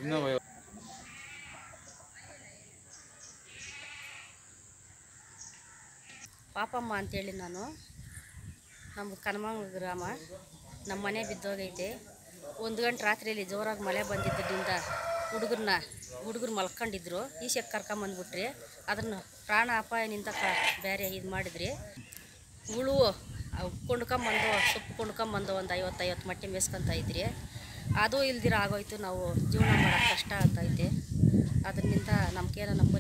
ಇನ್ನೂ ಪಾಪಮ್ಮ ಅಂತೇಳಿ ನಾನು ನಮ್ಮ ಕನಮಂಗ್ಲ ಗ್ರಾಮ ನಮ್ಮ ಮನೆ ಬಿದ್ದೋಗೈತೆ ಒಂದು ಗಂಟೆ ರಾತ್ರಿಯಲ್ಲಿ ಜೋರಾಗಿ ಮಳೆ ಬಂದಿದ್ದರಿಂದ ಹುಡುಗರನ್ನ ಹುಡುಗರು ಮಲ್ಕೊಂಡಿದ್ರು ಈಶಕ್ಕೆ ಕರ್ಕೊಂಬಂದ್ಬಿಟ್ರಿ ಅದನ್ನು ಪ್ರಾಣ ಅಪಾಯನಿಂದ ಕ ಬೇರೆ ಇದು ಮಾಡಿದ್ರಿ ಹುಳು ಅವು ಕೊಂಡ್ಕೊಂಬಂದು ಸೊಪ್ಪು ಕೊಂಡ್ಕೊಂಬಂದು ಒಂದು ಐವತ್ತೈವತ್ತು ಮಟ್ಟಿ ಮೇಸ್ಕೊಂತ ಇದ್ರಿ ಅದು ಇಲ್ದಿರ ಆಗೋಯ್ತು ನಾವು ಜೀವನ ಮಾಡೋಕ್ಕೆ ಕಷ್ಟ ಆಗ್ತೈತೆ ಅದರಿಂದ ನಮ್ಗೇನ